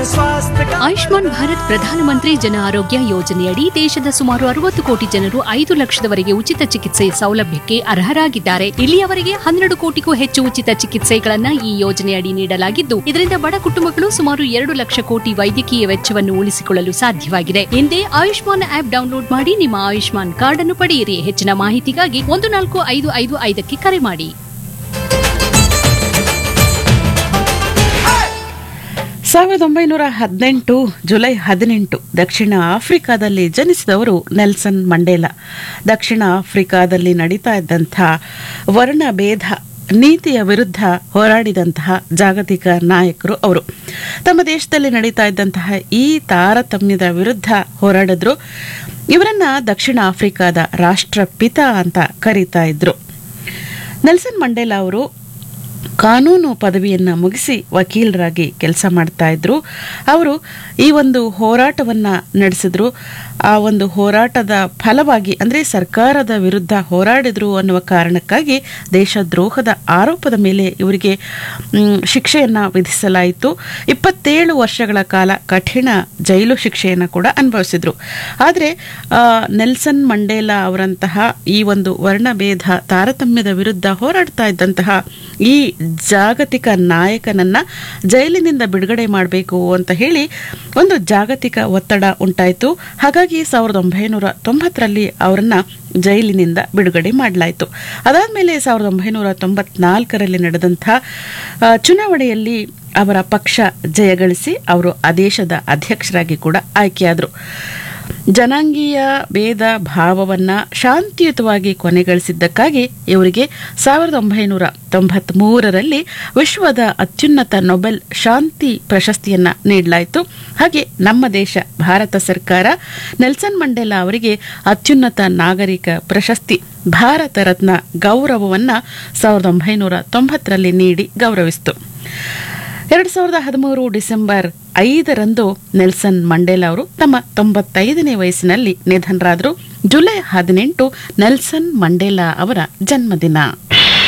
स्वास्थ्य का ಆಯುಷ್ಮಾನ್ ಭಾರತ್ ಪ್ರಧಾನಮಂತ್ರಿ ಜನ ಆರೋಗ್ಯ ಯೋಜನೆಯಡಿ ದೇಶದ ಸುಮಾರು ಅರವತ್ತು ಕೋಟಿ ಜನರು ಐದು ಲಕ್ಷದವರೆಗೆ ಉಚಿತ ಚಿಕಿತ್ಸೆ ಸೌಲಭ್ಯಕ್ಕೆ ಅರ್ಹರಾಗಿದ್ದಾರೆ ಇಲ್ಲಿಯವರೆಗೆ ಹನ್ನೆರಡು ಕೋಟಿಗೂ ಹೆಚ್ಚು ಉಚಿತ ಚಿಕಿತ್ಸೆಗಳನ್ನ ಈ ಯೋಜನೆಯಡಿ ನೀಡಲಾಗಿದ್ದು ಇದರಿಂದ ಬಡ ಕುಟುಂಬಗಳು ಸುಮಾರು ಎರಡು ಲಕ್ಷ ಕೋಟಿ ವೈದ್ಯಕೀಯ ವೆಚ್ಚವನ್ನು ಉಳಿಸಿಕೊಳ್ಳಲು ಸಾಧ್ಯವಾಗಿದೆ ಹಿಂದೆ ಆಯುಷ್ಮಾನ್ ಆಪ್ ಡೌನ್ಲೋಡ್ ಮಾಡಿ ನಿಮ್ಮ ಆಯುಷ್ಮಾನ್ ಕಾರ್ಡ್ ಅನ್ನು ಪಡೆಯಿರಿ ಹೆಚ್ಚಿನ ಮಾಹಿತಿಗಾಗಿ ಒಂದು ನಾಲ್ಕು ಐದು ಐದು ಐದಕ್ಕೆ ಕರೆ ಮಾಡಿ ಸಾವಿರದ ಒಂಬೈನೂರ ಹದಿನೆಂಟು ಜುಲೈ ಹದಿನೆಂಟು ದಕ್ಷಿಣ ಆಫ್ರಿಕಾದಲ್ಲಿ ಜನಿಸಿದವರು ನೆಲ್ಸನ್ ಮಂಡೇಲಾ ದಕ್ಷಿಣ ಆಫ್ರಿಕಾದಲ್ಲಿ ನಡೀತಾ ಇದ್ದಂಥ ವರ್ಣಭೇದ ನೀತಿಯ ವಿರುದ್ಧ ಹೋರಾಡಿದಂತಹ ಜಾಗತಿಕ ನಾಯಕರು ಅವರು ತಮ್ಮ ದೇಶದಲ್ಲಿ ನಡೀತಾ ಇದ್ದಂತಹ ಈ ತಾರತಮ್ಯದ ವಿರುದ್ಧ ಹೋರಾಡಿದ್ರು ಇವರನ್ನ ದಕ್ಷಿಣ ಆಫ್ರಿಕಾದ ರಾಷ್ಟ್ರಪಿತ ಅಂತ ಕರೀತಾ ಇದ್ರು ನೆಲ್ಸನ್ ಮಂಡೇಲಾ ಅವರು ಕಾನೂನು ಪದವಿಯನ್ನ ಮುಗಿಸಿ ವಕೀಲರಾಗಿ ಕೆಲಸ ಮಾಡ್ತಾ ಇದ್ರು ಅವರು ಈ ಒಂದು ಹೋರಾಟವನ್ನ ನಡೆಸಿದ್ರು ಆ ಒಂದು ಹೋರಾಟದ ಫಲವಾಗಿ ಅಂದ್ರೆ ಸರ್ಕಾರದ ವಿರುದ್ಧ ಹೋರಾಡಿದ್ರು ಅನ್ನುವ ಕಾರಣಕ್ಕಾಗಿ ದೇಶದ್ರೋಹದ ಆರೋಪದ ಮೇಲೆ ಇವರಿಗೆ ಮ್, ಶಿಕ್ಷೆಯನ್ನ ವಿಧಿಸಲಾಯಿತು ಇಪ್ಪತ್ತೇಳು ವರ್ಷಗಳ ಕಾಲ ಕಠಿಣ ಜೈಲು ಶಿಕ್ಷೆಯನ್ನು ಕೂಡ ಅನುಭವಿಸಿದ್ರು ಆದರೆ ನೆಲ್ಸನ್ ಮಂಡೇಲಾ ಅವರಂತಹ ಈ ಒಂದು ವರ್ಣಭೇದ ತಾರತಮ್ಯದ ವಿರುದ್ಧ ಹೋರಾಡ್ತಾ ಇದ್ದಂತಹ ಈ ಜಾಗತಿಕ ನಾಯಕನನ್ನ ಜೈಲಿನಿಂದ ಬಿಡುಗಡೆ ಮಾಡಬೇಕು ಅಂತ ಹೇಳಿ ಒಂದು ಜಾಗತಿಕ ಒತ್ತಡ ಉಂಟಾಯಿತು ಹಾಗಾಗಿ ಸಾವಿರದ ಒಂಬೈನೂರ ತೊಂಬತ್ತರಲ್ಲಿ ಅವರನ್ನ ಜೈಲಿನಿಂದ ಬಿಡುಗಡೆ ಮಾಡಲಾಯಿತು ಅದಾದಮೇಲೆ ಸಾವಿರದ ಒಂಬೈನೂರ ತೊಂಬತ್ನಾಲ್ಕರಲ್ಲಿ ನಡೆದಂಥ ಆ, ಚುನಾವಣೆಯಲ್ಲಿ ಅವರ ಪಕ್ಷ ಜಯಗಳಿಸಿ ಅವರು ಆ ದೇಶದ ಅಧ್ಯಕ್ಷರಾಗಿ ಕೂಡ ಆಯ್ಕೆಯಾದರು ಜನಾಂಗೀಯ ಭೇದ ಭಾವವನ್ನ ಶಾಂತಿಯುತವಾಗಿ ಕೊನೆಗಳಿಸಿದ್ದಕ್ಕಾಗಿ ಇವರಿಗೆ ಸಾವಿರದ ಒಂಬೈನೂರ ತೊಂಬತ್ತ್ ಮೂರರಲ್ಲಿ ವಿಶ್ವದ ಅತ್ಯುನ್ನತ ನೊಬೆಲ್ ಶಾಂತಿ ಪ್ರಶಸ್ತಿಯನ್ನ ನೀಡಲಾಯಿತು ಹಾಗೆ ನಮ್ಮ ದೇಶ ಭಾರತ ಸರ್ಕಾರ ನೆಲ್ಸನ್ ಮಂಡೇಲಾ ಅವರಿಗೆ ಅತ್ಯುನ್ನತ ನಾಗರಿಕ ಪ್ರಶಸ್ತಿ ಭಾರತ ರತ್ನ ಗೌರವವನ್ನ ಸಾವಿರದ ಒಂಬೈನೂರ ತೊಂಬತ್ತರಲ್ಲಿ ನೀಡಿ ಗೌರವಿಸಿತು ಎರಡು ಸಾವಿರದ ಹದಿಮೂರು ಡಿಸೆಂಬರ್ ಐದರಂದು ನೆಲ್ಸನ್ ಮಂಡೇಲಾ ಅವರು ತಮ್ಮ ತೊಂಬತ್ತೈದನೇ ವಯಸ್ಸಿನಲ್ಲಿ ನಿಧನರಾದರು ಜುಲೈ ಹದಿನೆಂಟು ನೆಲ್ಸನ್ ಮಂಡೇಲಾ ಅವರ ಜನ್ಮದಿನ